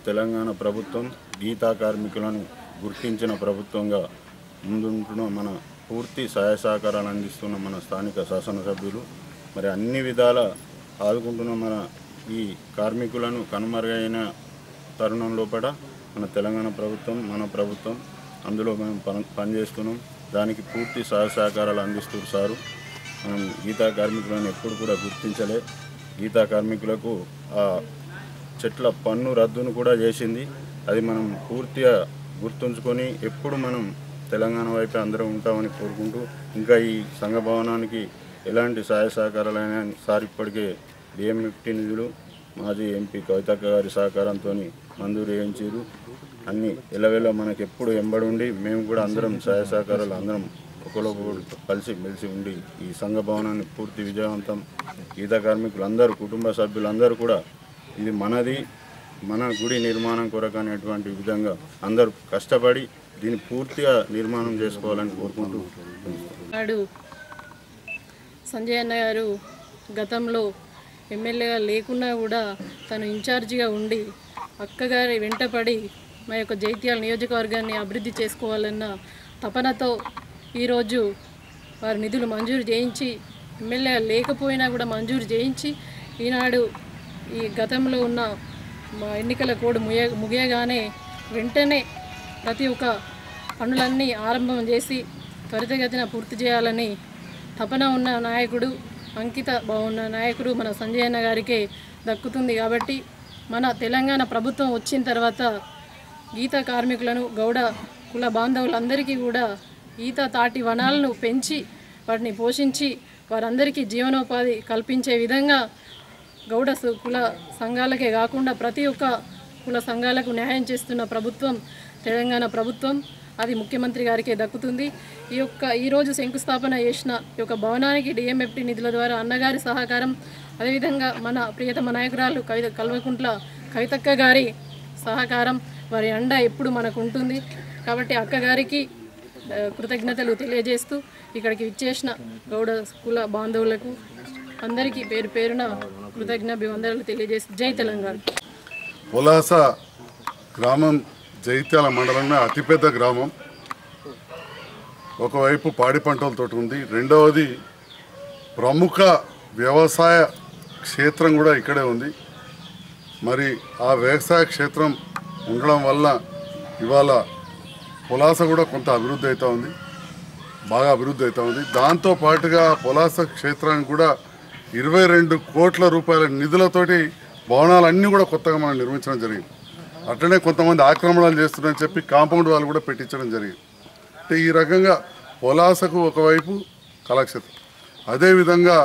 తెలంగాణ ప్రభుత్వం గీతా కార్మికులను గుర్తించిన ప్రభుత్వంగా ముందుంటున్న మన పూర్తి సహాయ సహకారాలు అందిస్తున్న మన స్థానిక శాసనసభ్యులు మరి అన్ని విధాల ఆదుకుంటున్న మన ఈ కార్మికులను కనుమరుగైన తరుణం లోపల మన తెలంగాణ ప్రభుత్వం మన ప్రభుత్వం అందులో మేము పని పనిచేస్తున్నాం దానికి పూర్తి సహాయ సహకారాలు అందిస్తూ సారు మనం గీతా కార్మికులను ఎప్పుడు కూడా గుర్తించలే గీతా కార్మికులకు ఆ చెట్ల పన్ను రద్దును కూడా చేసింది అది మనం పూర్తిగా గుర్తుంచుకొని ఎప్పుడు మనం తెలంగాణ వైపే అందరం ఉంటామని కోరుకుంటూ ఇంకా ఈ సంఘ భవనానికి ఎలాంటి సహాయ సహకారాలైనా సార్ ఇప్పటికే డిఎం ఫిఫ్టీ నిధులు మాజీ ఎంపీ కవితక్క గారి సహకారంతో మంజూరు చేయించారు అన్ని ఎలవేళ మనకి ఎప్పుడు ఎంబడి ఉండి మేము కూడా అందరం సహాయ సహకారాలు అందరం ఒకరికొకరు కలిసి మెలిసి ఉండి ఈ సంఘ భవనాన్ని పూర్తి విజయవంతం గీత కార్మికులు అందరూ కుటుంబ సభ్యులందరూ కూడా ఇది మనది మన గుడి నిర్మాణం కొరకు అనేటువంటి విధంగా అందరూ కష్టపడి దీన్ని పూర్తిగా నిర్మాణం చేసుకోవాలని కోరుకుంటూ నాడు సంజయ్ అన్న గారు గతంలో ఎమ్మెల్యేగా లేకున్నా కూడా తను ఇన్ఛార్జిగా ఉండి అక్కగారి వెంటపడి మా యొక్క జైత్యాల నియోజకవర్గాన్ని అభివృద్ధి చేసుకోవాలన్న తపనతో ఈరోజు వారి నిధులు మంజూరు చేయించి ఎమ్మెల్యే లేకపోయినా కూడా మంజూరు చేయించి ఈనాడు ఈ గతంలో ఉన్న మా ఎన్నికల కోడ్ ముయ ముగియగానే వెంటనే ప్రతి ఒక్క పనులన్నీ ఆరంభం చేసి త్వరితగతిన పూర్తి చేయాలని తపన ఉన్న నాయకుడు అంకిత బాగున్న నాయకుడు మన సంజయ్ అన్న గారికే దక్కుతుంది కాబట్టి మన తెలంగాణ ప్రభుత్వం వచ్చిన తర్వాత గీత కార్మికులను గౌడ కుల బాంధవులందరికీ కూడా ఈత తాటి వనాలను పెంచి వాటిని పోషించి వారందరికీ జీవనోపాధి కల్పించే విధంగా గౌడ సు- కుల సంఘాలకే కాకుండా ప్రతి ఒక్క కుల సంఘాలకు న్యాయం చేస్తున్న ప్రభుత్వం తెలంగాణ ప్రభుత్వం అది ముఖ్యమంత్రి గారికే దక్కుతుంది ఈ యొక్క ఈరోజు శంకుస్థాపన చేసిన ఈ యొక్క భవనానికి డిఎంఎఫ్టి నిధుల ద్వారా అన్నగారి సహకారం అదేవిధంగా మన ప్రియతమ నాయకురాలు కవిత కల్వకుంట్ల కవితక్క గారి సహకారం వారి అండ ఎప్పుడు మనకు ఉంటుంది కాబట్టి అక్కగారికి ఆ, కృతజ్ఞతలు తెలియజేస్తూ ఇక్కడికి విచ్చేసిన గౌడ కుల బాంధవులకు అందరికీ పేరు పేరున కృతజ్ఞాభివందనలు తెలియజేస్తూ జై తెలంగాణ పులాస గ్రామం జైత్యాల మండలంలో అతిపెద్ద గ్రామం ఒకవైపు పాడి పంటలతో ఉంది రెండవది ప్రముఖ వ్యవసాయ క్షేత్రం కూడా ఇక్కడే ఉంది మరి ఆ వ్యవసాయ క్షేత్రం ఉండడం వల్ల ఇవాళ పులాస కూడా కొంత అభివృద్ధి అవుతూ ఉంది బాగా అభివృద్ధి అవుతూ ఉంది దాంతో పాటుగా పొలాస క్షేత్రానికి కూడా ఇరవై రెండు కోట్ల రూపాయల నిధులతోటి భవనాలన్నీ కూడా కొత్తగా మనం నిర్మించడం జరిగింది అట్లనే కొంతమంది ఆక్రమణలు చేస్తున్నారని చెప్పి కాంపౌండ్ వాళ్ళు కూడా పెట్టించడం జరిగింది అంటే ఈ రకంగా పొలాసకు ఒకవైపు కళాక్షేత్రం అదేవిధంగా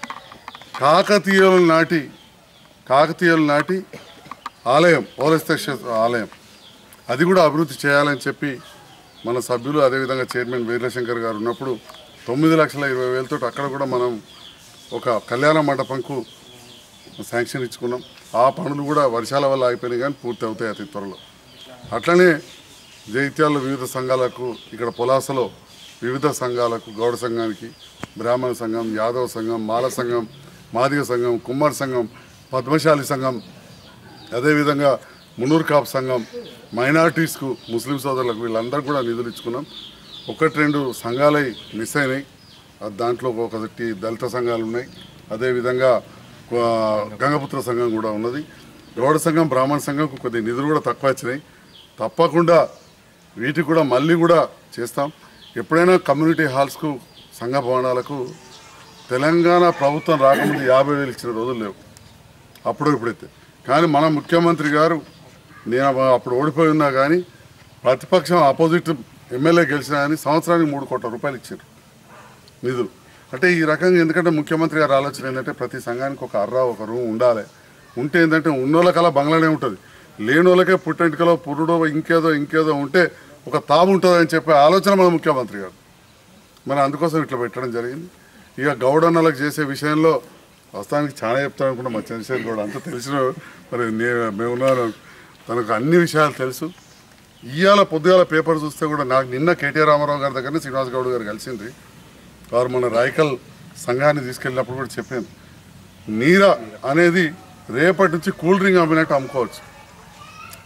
కాకతీయుల నాటి కాకతీయుల నాటి ఆలయం పౌరస్తేశ్వర ఆలయం అది కూడా అభివృద్ధి చేయాలని చెప్పి మన సభ్యులు అదేవిధంగా చైర్మన్ వీరశంకర్ గారు ఉన్నప్పుడు తొమ్మిది లక్షల ఇరవై వేలతో అక్కడ కూడా మనం ఒక కళ్యాణ మండపంకు శాంక్షన్ ఇచ్చుకున్నాం ఆ పనులు కూడా వర్షాల వల్ల అయిపోయినాయి కానీ పూర్తి అవుతాయి అతి త్వరలో అట్లనే జైత్యాల వివిధ సంఘాలకు ఇక్కడ పొలాసలో వివిధ సంఘాలకు గౌడ సంఘానికి బ్రాహ్మణ సంఘం యాదవ సంఘం మాల సంఘం మాదిగ సంఘం కుమ్మర్ సంఘం పద్మశాలి సంఘం అదేవిధంగా మునూర్ కాప్ సంఘం మైనార్టీస్కు ముస్లిం సోదరులకు వీళ్ళందరూ కూడా నిధులు ఇచ్చుకున్నాం ఒకటి రెండు సంఘాలై మిస్ అయినాయి అది దాంట్లో ఒకటి దళిత సంఘాలు ఉన్నాయి అదేవిధంగా ఆ, గంగపుత్ర సంఘం కూడా ఉన్నది గౌడ సంఘం బ్రాహ్మణ సంఘంకు కొద్ది నిధులు కూడా తక్కువ వచ్చినాయి తప్పకుండా వీటికి కూడా మళ్ళీ కూడా చేస్తాం ఎప్పుడైనా కమ్యూనిటీ హాల్స్కు సంఘ భవనాలకు తెలంగాణ ప్రభుత్వం రాకముందు యాభై వేలు ఇచ్చిన రోజులు లేవు అప్పుడు ఇప్పుడైతే కానీ మన ముఖ్యమంత్రి గారు నేను అప్ప- అప్పుడు ఓడిపోయి ఉన్నా కానీ ప్రతిపక్షం ఆపోజిట్ ఎమ్మెల్యే గెలిచినా కానీ సంవత్సరానికి మూడు కోట్ల రూపాయలు ఇచ్చారు నిధులు అంటే ఈ రకంగా ఎందుకంటే ముఖ్యమంత్రి గారి ఆలోచన ఏంటంటే ప్రతి సంఘానికి ఒక అర్రా ఒక రూమ్ ఉండాలి ఉంటే ఏంటంటే ఉన్నోళ్ళకలా బంగ్లానే ఉంటుంది లేనోళ్ళకే పుట్టెంటికలో పురుడో ఇంకేదో ఇంకేదో ఉంటే ఒక తాము ఉంటుంది అని చెప్పే ఆలోచన మన ముఖ్యమంత్రి గారు మరి అందుకోసం ఇట్లా పెట్టడం జరిగింది ఇక గౌడన్నలకు చేసే విషయంలో వాస్తవానికి చాలా చెప్తాను అనుకుంటా మా చంద్రశేఖర్ గౌడ్ అంతా తెలిసిన మరి నేను మేమున్నాను తనకు అన్ని విషయాలు తెలుసు ఇవాళ పొద్దుగాల పేపర్ చూస్తే కూడా నాకు నిన్న కేటీఆర్ రామారావు గారి దగ్గర శ్రీనివాస్ గౌడ్ గారు కలిసిండ్రి వారు మన రాయకల్ సంఘాన్ని తీసుకెళ్ళినప్పుడు కూడా చెప్పాను నీర అనేది రేపటి నుంచి కూల్ డ్రింక్ అమ్మినట్టు అమ్ముకోవచ్చు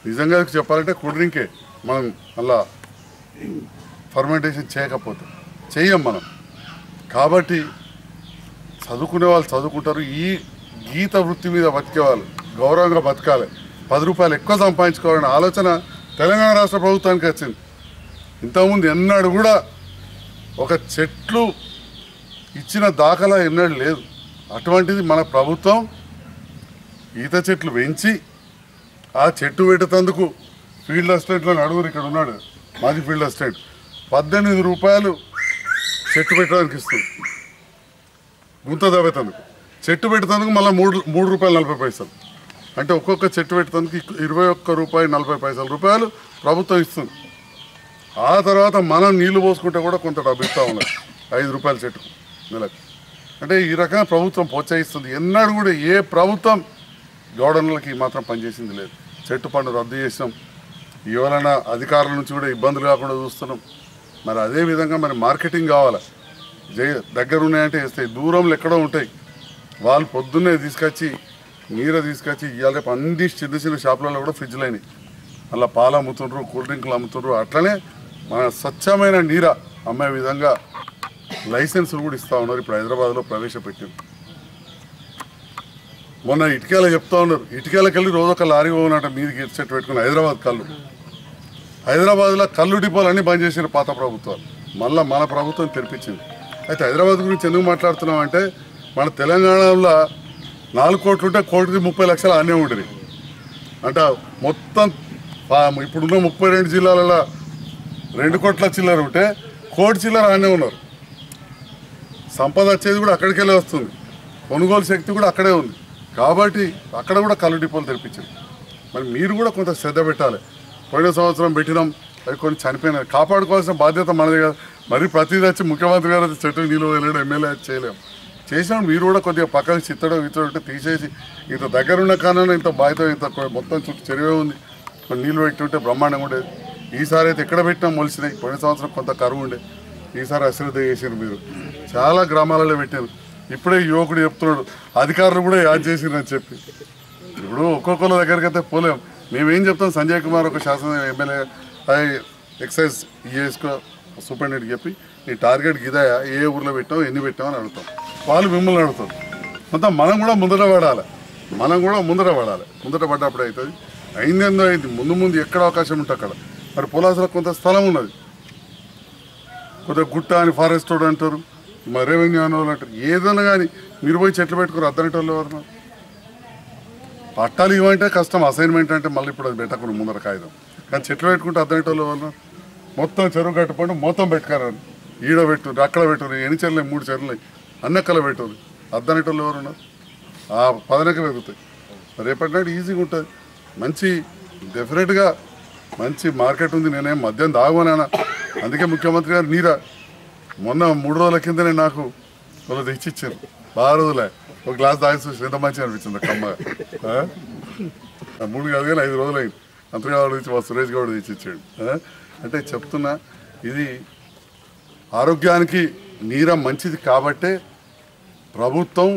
నిజంగా చెప్పాలంటే కూల్ డ్రింకే మనం అలా ఫర్మెంటేషన్ చేయకపోతే చెయ్యం మనం కాబట్టి చదువుకునే వాళ్ళు చదువుకుంటారు ఈ గీత వృత్తి మీద బతికే వాళ్ళు గౌరవంగా బతకాలి పది రూపాయలు ఎక్కువ సంపాదించుకోవాలనే ఆలోచన తెలంగాణ రాష్ట్ర ప్రభుత్వానికి వచ్చింది ఇంతకుముందు ఎన్నడూ కూడా ఒక చెట్లు ఇచ్చిన దాఖలా ఎన్నడూ లేదు అటువంటిది మన ప్రభుత్వం ఈత చెట్లు పెంచి ఆ చెట్టు పెట్టేందుకు ఫీల్డ్ అసిస్టెంట్లో నడుగురు ఇక్కడ ఉన్నాడు మాజీ ఫీల్డ్ అసిస్టెంట్ పద్దెనిమిది రూపాయలు చెట్టు పెట్టడానికి ఇస్తుంది గుంత దవ్వేతందుకు చెట్టు పెట్టేందుకు మళ్ళీ మూడు మూడు రూపాయలు నలభై పైసలు అంటే ఒక్కొక్క చెట్టు పెట్టేందుకు ఇక్- ఇరవై ఒక్క రూపాయి నలభై పైసలు రూపాయలు ప్రభుత్వం ఇస్తుంది ఆ తర్వాత మనం నీళ్లు పోసుకుంటే కూడా కొంత డబ్బు ఇస్తా ఉన్నారు ఐదు రూపాయల చెట్టుకు నెలకు అంటే ఈ రకంగా ప్రభుత్వం ప్రోత్సహిస్తుంది ఎన్నడూ కూడా ఏ ప్రభుత్వం గౌడన్లకి మాత్రం పనిచేసింది లేదు చెట్టు పండు రద్దు చేసినాం ఎవరైనా అధికారుల నుంచి కూడా ఇబ్బందులు కాకుండా చూస్తున్నాం మరి అదే విధంగా మరి మార్కెటింగ్ కావాలి జై దగ్గర ఉన్నాయంటే వేస్తాయి దూరంలో ఎక్కడో ఉంటాయి వాళ్ళు పొద్దున్నే తీసుకొచ్చి నీర తీసుకొచ్చి ఇవాళ రేపు అన్ని చిన్న చిన్న షాపులలో కూడా ఫ్రిడ్జ్లు అయినాయి అలా పాలు అమ్ముతుండ్రు కూల్ డ్రింక్లు అమ్ముతుండ్రు అట్లనే మన స్వచ్ఛమైన నీర అమ్మే విధంగా లైసెన్సులు కూడా ఇస్తా ఉన్నారు ఇప్పుడు హైదరాబాద్లో ప్రవేశపెట్టింది మొన్న ఇటుకేల చెప్తా ఉన్నారు ఇటుకేలకు వెళ్ళి రోజు ఒక లారీ పోనట మీదికి చెట్టు పెట్టుకుని హైదరాబాద్ కళ్ళు హైదరాబాద్లో కళ్ళు డిపోలు అన్నీ బంద్ చేసిన పాత ప్రభుత్వాలు మళ్ళీ మన ప్రభుత్వం తెరిపించింది అయితే హైదరాబాద్ గురించి ఎందుకు మాట్లాడుతున్నాం అంటే మన తెలంగాణలో నాలుగు కోట్లు ఉంటే కోటికి ముప్పై లక్షలు అన్నీ ఉంటుంది అంటే మొత్తం పా- ఇప్పుడున్న ముప్పై రెండు జిల్లాలలో రెండు కోట్ల చిల్లర ఉంటే కోటి చిల్లర ఆనే ఉన్నారు సంపద వచ్చేది కూడా అక్కడికి వెళ్ళి వస్తుంది కొనుగోలు శక్తి కూడా అక్కడే ఉంది కాబట్టి అక్కడ కూడా కళ్ళు డిపోలు తెరిపించింది మరి మీరు కూడా కొంత శ్రద్ధ పెట్టాలి పోయిన సంవత్సరం పెట్టినాం అవి కొన్ని చనిపోయినాయి కాపాడుకోవాల్సిన బాధ్యత మనది కదా మరి ప్రతిదీ వచ్చి ముఖ్యమంత్రి గారు వచ్చి చెట్టు నీళ్ళు వెళ్ళాడు ఎమ్మెల్యే వచ్చి చేయలేం చేసినాం మీరు కూడా కొద్దిగా పక్కన చిత్తడం ఇతడు ఉంటే తీసేసి ఇంత దగ్గరున్న కారణం ఇంత బాధ్యత ఇంత కొ- మొత్తం చుట్టూ చెరువే ఉంది కొన్ని నీళ్ళు పెట్టుంటే బ్రహ్మాండంగా ఉండేది ఈసారి అయితే ఎక్కడ పెట్టినా మొలిసినాయి పోయిన సంవత్సరం కొంత కరువు ఉండే ఈసారి అశ్రద్ధ చేసారు మీరు చాలా గ్రామాలలో పెట్టారు ఇప్పుడే యువకుడు చెప్తున్నాడు అధికారులు కూడా యాద్ చేసిరు అని చెప్పి ఇప్పుడు ఒక్కొక్కరి దగ్గరికి అయితే పోలేం మేమేం చెప్తాం సంజయ్ కుమార్ ఒక శాసన ఎమ్మెల్యే అయి ఎక్సైజ్ ఈఎస్కో సూపరింటెండెంట్ చెప్పి నీ టార్గెట్ గిదాయా ఏ ఊర్లో పెట్టావు ఎన్ని పెట్టావు అని అడుగుతాం వాళ్ళు మిమ్మల్ని అడుగుతారు మొత్తం మనం కూడా ముందర పడాలి మనం కూడా ముందర పడాలి ముందర పడ్డప్పుడు అవుతుంది అయిందేందో అయింది ముందు ముందు ఎక్కడ అవకాశం ఉంటే అక్కడ మరి పొలాసులో కొంత స్థలం ఉన్నది కొద్దిగా గుట్ట అని ఫారెస్ట్ రోడ్ అంటారు మరి రెవెన్యూ అని వాళ్ళు అంటారు ఏదైనా కానీ మీరు పోయి చెట్లు పెట్టుకుని అద్దనటి వాళ్ళు ఎవరు పట్టాలు ఇవ్వంటే కష్టం అసైన్మెంట్ అంటే మళ్ళీ ఇప్పుడు అది పెట్టకుండా ముందర కాగితం కానీ చెట్లు పెట్టుకుంటే అద్దనటి వాళ్ళు ఎవరు మొత్తం చెరువు కట్టుకుంటే మొత్తం పెట్టుకారని ఈడ పెట్టు అక్కడ పెట్టు ఎన్ని చెర్లు మూడు చెర్లు అన్నెక్కల పెట్టు అద్దనటి వాళ్ళు ఎవరు ఉన్నారు ఆ పదనక పెరుగుతాయి రేపటి నాడు ఈజీగా ఉంటుంది మంచి డెఫినెట్గా మంచి మార్కెట్ ఉంది నేనేం మద్యం తాగమనా అందుకే ముఖ్యమంత్రి గారు నీరా మొన్న మూడు రోజుల కిందనే నాకు వాళ్ళు తెచ్చిచ్చారు బాగా రోజులే ఒక గ్లాస్ తాగి చూసి ఎంత మంచిగా అనిపించింది కమ్మగా ఆ? ఆ మూడు కాదు కానీ ఐదు రోజులు అయింది అంతగా వాడు తెచ్చి మా సురేష్ గౌడ్ తెచ్చిచ్చాడు ఆ? అంటే చెప్తున్నా ఇది ఆరోగ్యానికి నీర మంచిది కాబట్టే ప్రభుత్వం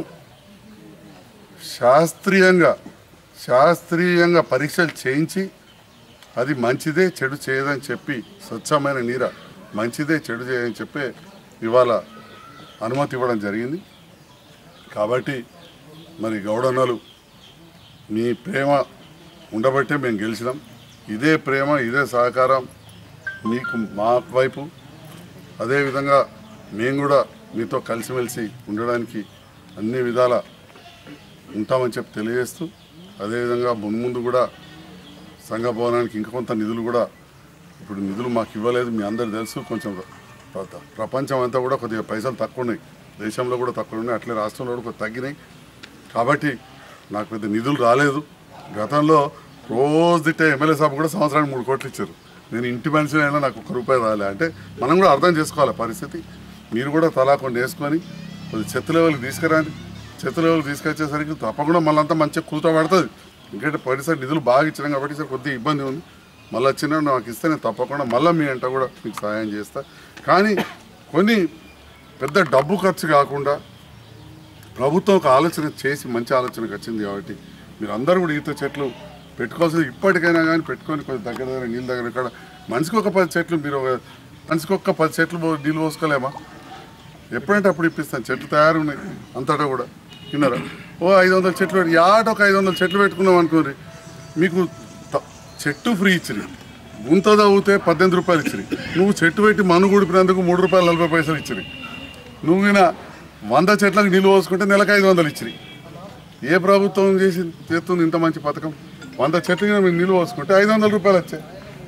శాస్త్రీయంగా శాస్త్రీయంగా పరీక్షలు చేయించి అది మంచిదే చెడు చేయదని చెప్పి స్వచ్ఛమైన నీర మంచిదే చెడు చేయదని చెప్పి ఇవాళ అనుమతి ఇవ్వడం జరిగింది కాబట్టి మరి గౌడన్నలు మీ ప్రేమ ఉండబట్టే మేము గెలిచినాం ఇదే ప్రేమ ఇదే సహకారం మీకు మా వైపు అదేవిధంగా మేము కూడా మీతో కలిసిమెలిసి ఉండడానికి అన్ని విధాల ఉంటామని చెప్పి తెలియజేస్తూ అదేవిధంగా ముందు ముందు కూడా సంఘ భవనానికి ఇంకా కొంత నిధులు కూడా ఇప్పుడు నిధులు మాకు ఇవ్వలేదు మీ అందరు తెలుసు కొంచెం ప్ర- ప్రపంచం అంతా కూడా కొద్దిగా పైసలు తక్కువ ఉన్నాయి దేశంలో కూడా తక్కువ ఉన్నాయి అట్లే రాష్ట్రంలో కూడా కొద్దిగా తగ్గినాయి కాబట్టి నాకు పెద్ద నిధులు రాలేదు గతంలో రోజు తిట్టే ఎమ్మెల్యే సాబ్ కూడా సంవత్సరానికి మూడు కోట్లు ఇచ్చారు నేను ఇంటి మనిషి అయినా నాకు ఒక్క రూపాయి రాలే అంటే మనం కూడా అర్థం చేసుకోవాలి పరిస్థితి మీరు కూడా తలా కొన్ని వేసుకొని కొద్ది చెత్త లెవెల్కి తీసుకురండి చెత్త లెవెల్కి తీసుకొచ్చేసరికి తప్పకుండా మళ్ళంతా మంచిగా కూత పడుతుంది ఎందుకంటే పోయినసారి నిధులు బాగా ఇచ్చినాం కాబట్టి ఈసారి కొద్దిగా ఇబ్బంది ఉంది మళ్ళీ వచ్చినా నాకు ఇస్తే నేను తప్పకుండా మళ్ళీ మీ అంట కూడా మీకు సహాయం చేస్తా కానీ కొన్ని పెద్ద డబ్బు ఖర్చు కాకుండా ప్రభుత్వం ఒక ఆలోచన చేసి మంచి ఆలోచనకు వచ్చింది కాబట్టి మీరు అందరూ కూడా ఈత చెట్లు పెట్టుకోవాల్సింది ఇప్పటికైనా కానీ పెట్టుకొని కొంచెం దగ్గర దగ్గర నీళ్ళ దగ్గర ఇక్కడ మనిషికి ఒక పది చెట్లు మీరు ఒక- మనిషికి ఒక్క పది చెట్లు పో- నీళ్ళు పోసుకోలేమా ఎప్పుడంటే అప్పుడు ఇప్పిస్తాను చెట్లు తయారు ఉన్నాయి అంతటా కూడా విన్నారా ఓ ఐదు వందల చెట్లు పెట్టి యాట ఒక ఐదు వందల చెట్లు పెట్టుకున్నాం అనుకోండి మీకు త- చెట్టు ఫ్రీ ఇచ్చిరి గుంత తవ్వుతే పద్దెనిమిది రూపాయలు ఇచ్చిరి నువ్వు చెట్టు పెట్టి మను గుడిపినందుకు మూడు రూపాయలు నలభై పైసలు ఇచ్చిరి నువ్వు ఈయన వంద చెట్లకు నీళ్ళు పోసుకుంటే నెలకు ఐదు వందలు ఇచ్చిరి ఏ ప్రభుత్వం చేసి చేస్తుంది ఇంత మంచి పథకం వంద చెట్లకి మీరు నీళ్ళు పోసుకుంటే ఐదు వందల రూపాయలు వచ్చాయి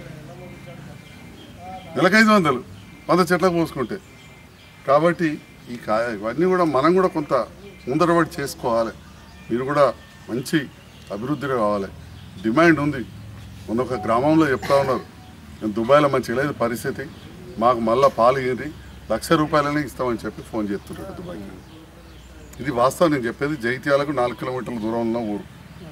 నెలకు ఐదు వందలు వంద చెట్లకు పోసుకుంటే కాబట్టి ఈ కాయ ఇవన్నీ కూడా మనం కూడా కొంత ముందరబడి చేసుకోవాలి మీరు కూడా మంచి అభివృద్ధిలో కావాలి డిమాండ్ ఉంది మొన్న ఒక గ్రామంలో చెప్తా ఉన్నారు నేను దుబాయ్లో మంచి లేదు పరిస్థితి మాకు మళ్ళీ పాలు ఏంటి లక్ష రూపాయలనే ఇస్తామని చెప్పి ఫోన్ చేస్తుంటారు దుబాయ్కి ఇది వాస్తవం నేను చెప్పేది జైత్యాలకు నాలుగు కిలోమీటర్ల దూరంలో ఊరు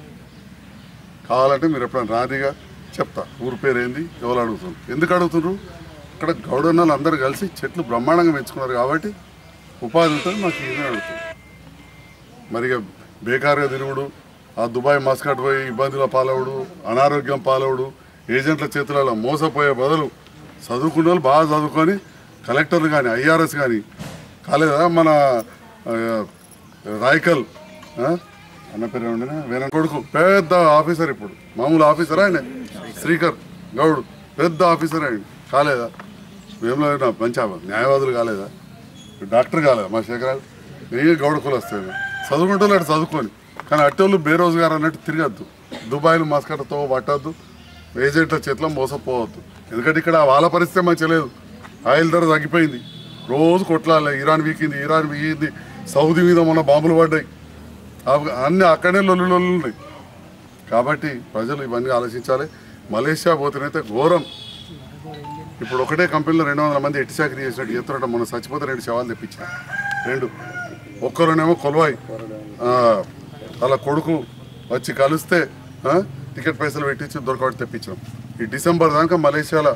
కావాలంటే మీరు ఎప్పుడైనా రాదిగా చెప్తా ఊరు పేరు ఏంది ఎవరు అడుగుతున్నారు ఎందుకు అడుగుతున్నారు ఇక్కడ గౌడన్నలు అందరూ కలిసి చెట్లు బ్రహ్మాండంగా పెంచుకున్నారు కాబట్టి ఉపాధి ఉంటుంది మాకు ఇదే అడుగుతుంది మరి ఇక బేకారుగా తిరుగుడు ఆ దుబాయ్ మస్కట్ పోయి ఇబ్బందుల పాలవుడు అనారోగ్యం పాలవుడు ఏజెంట్ల చేతులలో మోసపోయే బదులు చదువుకున్న వాళ్ళు బాగా చదువుకొని కలెక్టర్లు కానీ ఐఆర్ఎస్ కానీ కాలేదా మన ఆ, రాయకల్ ఆ? అన్న పేరు ఏమండినా వేరే కొడుకు పెద్ద ఆఫీసర్ ఇప్పుడు మామూలు ఆఫీసర్ ఆయన శ్రీకర్ గౌడ్ పెద్ద ఆఫీసర్ ఆయన కాలేదా మేము మంచి న్యాయవాదులు కాలేదా డాక్టర్ కాలేదా మా శేఖరాలు నేను గౌడ కులు వస్తాను చదువుకుంటే అటు చదువుకొని కానీ అట్టోళ్ళు బేరోజుగారు అన్నట్టు తిరగద్దు దుబాయ్లు మస్కట్తో పట్టద్దు ఏజెంట్ల చేతిలో మోసపోవద్దు ఎందుకంటే ఇక్కడ వాళ్ళ పరిస్థితి మంచిగా లేదు ఆయిల్ ధర తగ్గిపోయింది రోజు కొట్లాలి ఇరాన్ వీకింది ఇరాన్ వీకింది సౌదీ మీద మొన్న బాంబులు పడ్డాయి అవి అన్ని అక్కడే లొల్లు లొల్లు ఉన్నాయి కాబట్టి ప్రజలు ఇవన్నీ ఆలోచించాలి మలేషియా పోతేనైతే ఘోరం ఇప్పుడు ఒకటే కంపెనీలో రెండు వందల మంది ఎట్టి చాకరీ చేసినట్టు చేస్తున్నట్టు మొన్న చచ్చిపోతే రెండు శవాలు తెప్పించిన రెండు ఒక్కరునేమో కొలవాయి ఆ, వాళ్ళ కొడుకు వచ్చి కలిస్తే ఆ, టికెట్ పైసలు పెట్టించి దొరకబట్టి తెప్పించాం ఈ డిసెంబర్ దాకా మలేషియాలో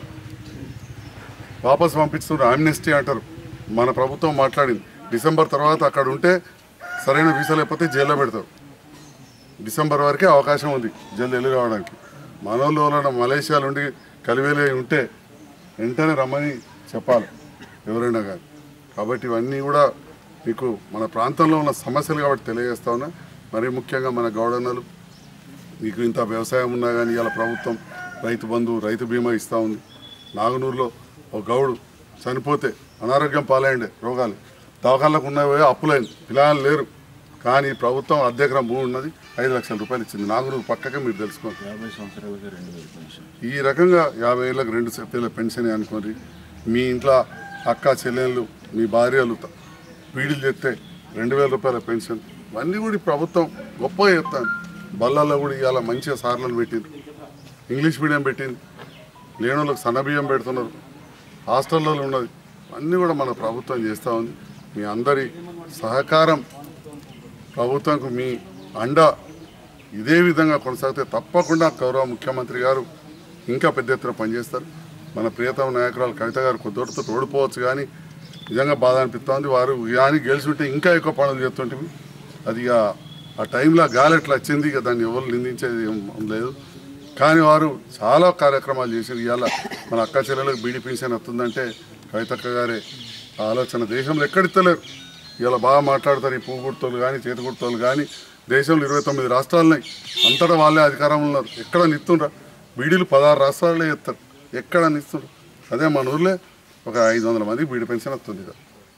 వాపస్ పంపిస్తున్నారు ఆమ్నెస్టీ అంటారు మన ప్రభుత్వం మాట్లాడింది డిసెంబర్ తర్వాత అక్కడ ఉంటే సరైన వీసా లేకపోతే జైల్లో పెడతారు డిసెంబర్ వరకే అవకాశం ఉంది జల్ది వెళ్ళి రావడానికి మనోళ్ళు ఎవరైనా మలేషియాలో ఉండి కలివేలే ఉంటే వెంటనే రమ్మని చెప్పాలి ఎవరైనా కానీ కాబట్టి ఇవన్నీ కూడా మీకు మన ప్రాంతంలో ఉన్న సమస్యలు కాబట్టి తెలియజేస్తా ఉన్నా మరీ ముఖ్యంగా మన గౌడన్నలు మీకు ఇంత వ్యవసాయం ఉన్నా కానీ ఇవాళ ప్రభుత్వం రైతు బంధు రైతు బీమా ఇస్తూ ఉంది నాగనూరులో ఒక గౌడు చనిపోతే అనారోగ్యం పాలైండే రోగాలు దవాఖానలకు ఉన్నవే అప్పులైంది పిల్లలు లేరు కానీ ప్రభుత్వం అర్ధెకరం భూమి ఉన్నది ఐదు లక్షల రూపాయలు ఇచ్చింది నాగనూరు పక్కకే మీరు తెలుసుకోండి యాభై సంవత్సరాలకి రెండు వేలు పెన్షన్ ఈ రకంగా యాభై ఏళ్ళకి రెండు వేల పెన్షన్ అనుకోండి మీ ఇంట్లో అక్క చెల్లెళ్ళు మీ భార్యలు త- పీడీలు చెప్తే రెండు వేల రూపాయల పెన్షన్ ఇవన్నీ కూడా ఈ ప్రభుత్వం గొప్పగా చెప్తాను బళ్ళల్లో కూడా ఇవాళ మంచిగా సార్లను పెట్టింది ఇంగ్లీష్ మీడియం పెట్టింది లేని వాళ్ళకి సన్నబియ్యం పెడుతున్నారు హాస్టల్లో ఉన్నది అన్నీ కూడా మన ప్రభుత్వం చేస్తూ ఉంది మీ అందరి సహకారం ప్రభుత్వంకు మీ అండ ఇదే విధంగా కొనసాగితే తప్పకుండా గౌరవ ముఖ్యమంత్రి గారు ఇంకా పెద్ద ఎత్తున పనిచేస్తారు మన ప్రియతమ నాయకురాలు కవిత గారు కొద్దితో ఓడిపోవచ్చు కానీ నిజంగా బాధ అనిపిస్తోంది వారు కానీ గెలిచి ఉంటే ఇంకా ఎక్కువ పనులు చేస్తుంటివి అది ఇక ఆ టైంలో గాలి ఎట్లా వచ్చింది ఇక దాన్ని ఎవరు నిందించేది ఏం లేదు కానీ వారు చాలా కార్యక్రమాలు చేశారు ఇవాళ మన అక్క చెల్లెలకు బీడీ పెన్షన్ వస్తుందంటే కవితక్క గారే ఆ ఆలోచన దేశంలో ఎక్కడిస్తలేరు ఇలా బాగా మాట్లాడతారు ఈ పువ్వు గుర్తోలు కానీ చేతి గుర్తోలు కానీ దేశంలో ఇరవై తొమ్మిది రాష్ట్రాలున్నాయి అంతటా వాళ్ళే అధికారంలో ఉన్నారు ఎక్కడ నిస్తుండ్రా బీడీలు పదహారు రాష్ట్రాలే ఇస్తారు ఎక్కడ నిస్తుండ్రు అదే మన ఊర్లో ఒక ఐదు వందల మందికి బీడీ పెన్షన్ వస్తుంది ఇక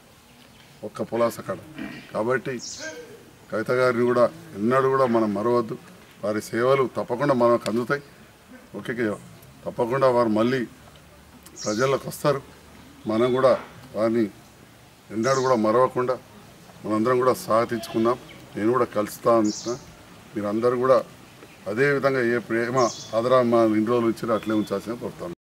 ఒక్క పులాస కాడ కాబట్టి కవిత గారిని కూడా ఎన్నడూ కూడా మనం మరవద్దు వారి సేవలు తప్పకుండా మనకు అందుతాయి ఓకే తప్పకుండా వారు మళ్ళీ ప్రజల్లోకి వస్తారు మనం కూడా వారిని ఎన్నడూ కూడా మరవకుండా మనందరం కూడా సాగతించుకుందాం నేను కూడా కలుస్తా అంటున్నా మీరందరూ కూడా అదే విధంగా ఏ ప్రేమ ఆదరా మా ఇన్ని రోజులు ఇచ్చారో అట్లే ఉంచాల్సిన కోరుతాను